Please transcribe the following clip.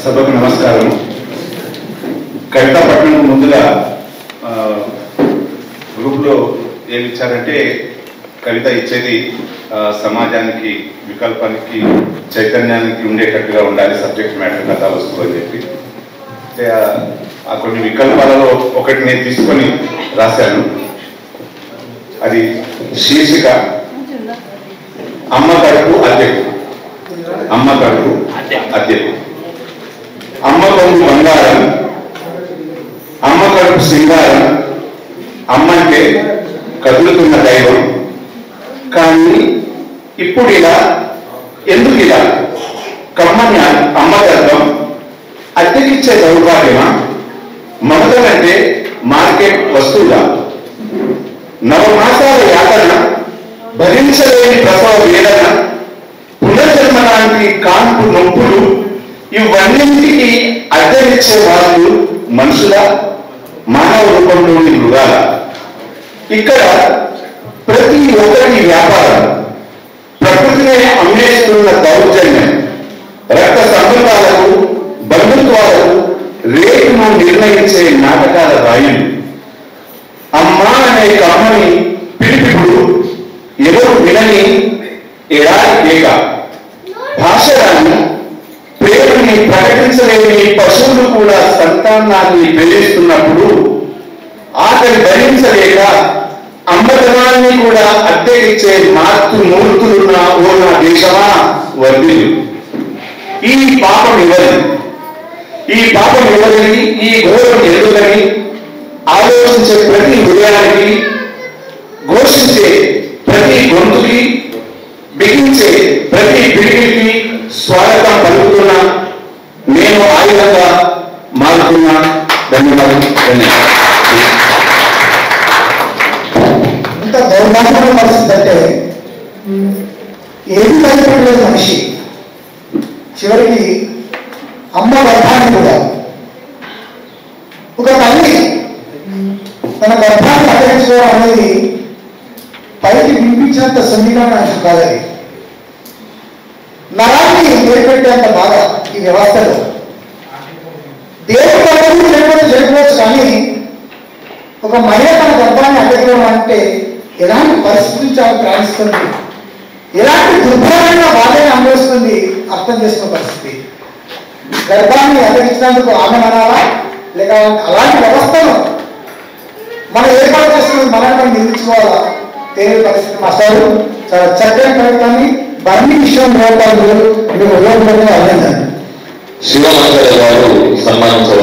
సభకు నమస్కారం కవిత పట్టణం ముందుగా ఆ, గ్రూప్లో ఏమి ఇచ్చారంటే కవిత ఇచ్చేది ఆ, సమాజానికి వికల్పానికి చైతన్యానికి ఉండేటట్టుగా ఉండాలి సబ్జెక్ట్ మ్యాటర్ కథ వస్తువు అని చెప్పి అయితే ఆ- ఆ కొన్ని వికల్పాలలో ఒకటి నేను తీసుకొని రాశాను అది శీర్షిక అమ్మ కడుపు అద్దెకు అమ్మ కడుపు అద్దెకు అమ్మ కొంగు బంగారం అమ్మ కడుపు సింగారం అమ్మ అంటే కదులుతున్న దైవం కానీ ఇప్పుడు ఇలా ఎందుకు ఇలా కమ్మని అమ్మ గర్భం అద్దెకిచ్చే దౌర్భాగ్యమా మమతలంటే మార్కెట్ వస్తువులా నవమాసాల యాతన భరించలేని ప్రసవ వేదన పునర్జన్మ లాంటి కాన్పు నొప్పులు ఇవన్నింటికి అద్దెనిచ్చే వాళ్ళు మనుషుల మానవ రూపంలోని మృగాల ఇక్కడ ప్రతి ఒక్కరి వ్యాపారం ప్రకృతినే అన్వేషిస్తున్న దౌర్జన్యం రక్త సంబంధాలకు బంధుత్వాలకు రేటును నిర్ణయించే నాటకాల రాయులు అమ్మా అనే కమ్మని పిలిపిప్పుడు ఎవరు వినని ఎడారి కేక భాషరాన్ని ప్రేమని ప్రకటించలేని పశువులు కూడా సంతానాన్ని బెదిరిస్తున్నప్పుడు ఆకలి భరించలేక అమ్మతనాన్ని కూడా అద్దెకిచ్చే మార్పు మూర్తులున్న ఓ నా దేశమా వర్ధిల్లు ఈ పాపం ఎవరిది ఈ పాపం ఎవరిది ఈ ఘోరం ఎందుకని ఆలోచించే ప్రతి హృదయానికి ఘోషించే ప్రతి గొంతుకి బిగించే ప్రతి పిడికి స్వాగతం పలుకుతున్నా నేను ఆయుధంగా మారుతున్నా ధన్యవాదాలు ధన్యవాదాలు ఇంత దౌర్భాగ్యమైన పరిస్థితి అంటే ఏది భయపడలేదు మనిషి చివరికి అమ్మ గర్భాన్ని కూడా ఒక తల్లి తన గర్భాన్ని అటగించుకోవడం అనేది పైకి వినిపించినంత సున్నితమైన అంశం కాదని నరాన్ని ఏర్పెట్టేంత బాగా ఈ వ్యవస్థలో దేవుడు పద్ధతి లేకపోతే జరిగిపోవచ్చు కానీ ఒక మహిళ తన గర్భాన్ని అడ్డగడం అంటే ఎలాంటి పరిస్థితి నుంచి ఆమె ప్రయాణిస్తుంది ఎలాంటి దుర్భరమైన బాధని అనుభవిస్తుంది అర్థం చేసుకున్న పరిస్థితి గర్భాన్ని అడ్డగించినందుకు ఆమె అనాలా లేక అలాంటి వ్యవస్థను మనం ఏర్పాటు చేస్తున్నది మనల్ని మనం నిందించుకోవాలా తెలియని పరిస్థితి మాస్టారు చాలా చక్కని ప్రయత్నాన్ని బర్మి విషయం లోపాలు మీరు ఉపయోగపడిన అర్థం శివమంగళ గారు సన్మానించారు